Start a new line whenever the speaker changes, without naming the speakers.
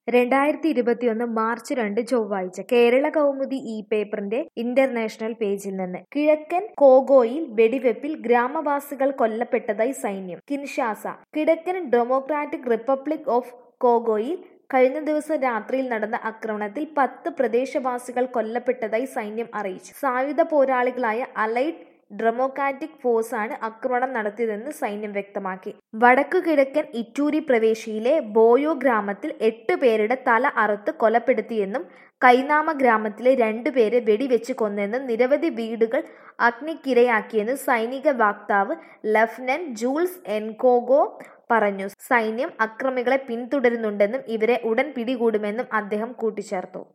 രണ്ടായിരത്തി ഇരുപത്തിയൊന്ന് മാർച്ച് രണ്ട് ചൊവ്വാഴ്ച കേരള കൗമുദി ഈ പേപ്പറിന്റെ ഇന്റർനാഷണൽ പേജിൽ നിന്ന് കിഴക്കൻ കോഗോയിൽ വെടിവെപ്പിൽ ഗ്രാമവാസികൾ കൊല്ലപ്പെട്ടതായി സൈന്യം കിൻഷാസ കിഴക്കൻ ഡെമോക്രാറ്റിക് റിപ്പബ്ലിക് ഓഫ് കോഗോയിൽ കഴിഞ്ഞ ദിവസം രാത്രിയിൽ നടന്ന ആക്രമണത്തിൽ പത്ത് പ്രദേശവാസികൾ കൊല്ലപ്പെട്ടതായി സൈന്യം അറിയിച്ചു സായുധ പോരാളികളായ അലൈഡ് ഡെമോക്രാറ്റിക് ഫോഴ്സാണ് ആക്രമണം നടത്തിയതെന്ന് സൈന്യം വ്യക്തമാക്കി വടക്കു കിഴക്കൻ ഇറ്റൂരി പ്രവേശിയിലെ ബോയോ ഗ്രാമത്തിൽ എട്ട് പേരുടെ തല അറുത്ത് കൊലപ്പെടുത്തിയെന്നും കൈനാമ ഗ്രാമത്തിലെ രണ്ടുപേരെ വെടിവെച്ച് കൊന്നെന്നും നിരവധി വീടുകൾ അഗ്നിക്കിരയാക്കിയെന്നും സൈനിക വക്താവ് ലഫ്റ്റനന്റ് ജൂൾസ് എൻകോഗോ പറഞ്ഞു സൈന്യം അക്രമികളെ പിന്തുടരുന്നുണ്ടെന്നും ഇവരെ ഉടൻ പിടികൂടുമെന്നും അദ്ദേഹം കൂട്ടിച്ചേർത്തു